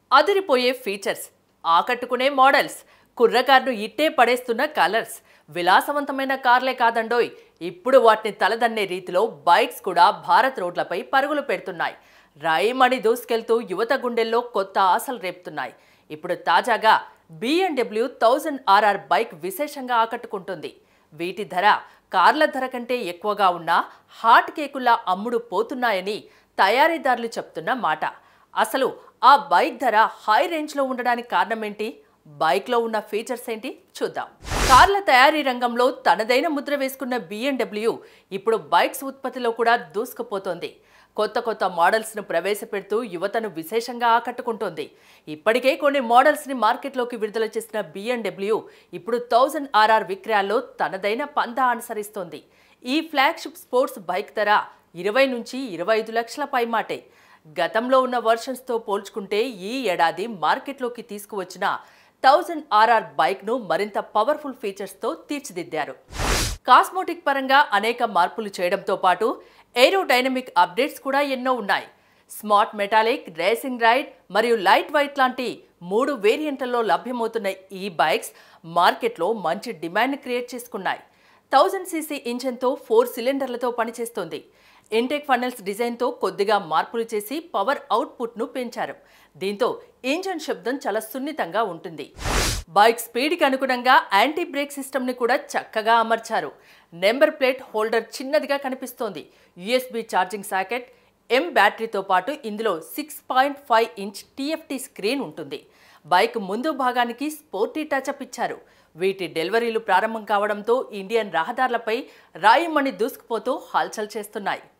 అదిరిపోయే ఫీచర్స్ ఆకట్టుకునే మోడల్స్ కుర్రకారును ఇట్టే పడేస్తున్న కలర్స్ విలాసవంతమైన కార్లే కాదండోయ్ ఇప్పుడు వాటిని తలదన్నే రీతిలో బైక్స్ కూడా భారత్ రోడ్లపై పరుగులు పెడుతున్నాయి రైమణి దూసుకెళ్తూ యువత గుండెల్లో కొత్త ఆశలు రేపుతున్నాయి ఇప్పుడు తాజాగా బిఎండబ్ల్యూ థౌజండ్ ఆర్ఆర్ బైక్ విశేషంగా ఆకట్టుకుంటుంది వీటి ధర కార్ల ధర కంటే ఎక్కువగా ఉన్న హాట్ కేకుల్లా అమ్ముడు పోతున్నాయని తయారీదారులు చెప్తున్న మాట అసలు ఆ బైక్ ధర హై రేంజ్లో ఉండడానికి కారణం ఏంటి బైక్లో ఉన్న ఫీచర్స్ ఏంటి చూద్దాం కార్ల తయారీ రంగంలో తనదైన ముద్ర వేసుకున్న బిఎండబ్ల్యూ ఇప్పుడు బైక్స్ ఉత్పత్తిలో కూడా దూసుకుపోతోంది కొత్త కొత్త మోడల్స్ను ప్రవేశపెడుతూ యువతను విశేషంగా ఆకట్టుకుంటోంది ఇప్పటికే కొన్ని మోడల్స్ని మార్కెట్లోకి విడుదల చేసిన బిఎండబ్ల్యూ ఇప్పుడు థౌజండ్ ఆర్ఆర్ విక్రయాల్లో తనదైన పందా అనుసరిస్తోంది ఈ ఫ్లాగ్షిప్ స్పోర్ట్స్ బైక్ ధర ఇరవై నుంచి ఇరవై ఐదు లక్షల పైమాటే గతంలో ఉన్న వర్షన్స్తో పోల్చుకుంటే ఈ ఏడాది మార్కెట్లోకి తీసుకువచ్చిన థౌజండ్ ఆర్ఆర్ బైక్ను మరింత పవర్ఫుల్ ఫీచర్స్తో తీర్చిదిద్దారు కాస్మోటిక్ పరంగా అనేక మార్పులు చేయడంతో పాటు ఏరోడైనమిక్ అప్డేట్స్ కూడా ఎన్నో ఉన్నాయి స్మార్ట్ మెటాలిక్ రేసింగ్ రైడ్ మరియు లైట్ వైట్ లాంటి మూడు వేరియంట్లలో లభ్యమవుతున్న ఈ బైక్స్ మార్కెట్లో మంచి డిమాండ్ క్రియేట్ చేసుకున్నాయి థౌజండ్ సీసీ ఇంజన్తో ఫోర్ సిలిండర్లతో పనిచేస్తుంది ఇంటెక్ ఫనల్స్ డిజైన్తో కొద్దిగా మార్పులు చేసి పవర్ అవుట్పుట్ను పెంచారు దీంతో ఇంజన్ శబ్దం చాలా సున్నితంగా ఉంటుంది బైక్ స్పీడ్కి అనుగుణంగా యాంటీ బ్రేక్ సిస్టమ్ని కూడా చక్కగా అమర్చారు నెంబర్ ప్లేట్ హోల్డర్ చిన్నదిగా కనిపిస్తోంది యూఎస్బి ఛార్జింగ్ సాకెట్ ఎం బ్యాటరీతో పాటు ఇందులో six point five inch TFT screen ఉంటుంది బైక్ ముందు భాగానికి స్పోర్టీ టచ్అప్ ఇచ్చారు వీటి డెలివరీలు ప్రారంభం కావడంతో ఇండియన్ రహదారులపై రాయమణి దూసుకుపోతూ హల్చల్ చేస్తున్నాయి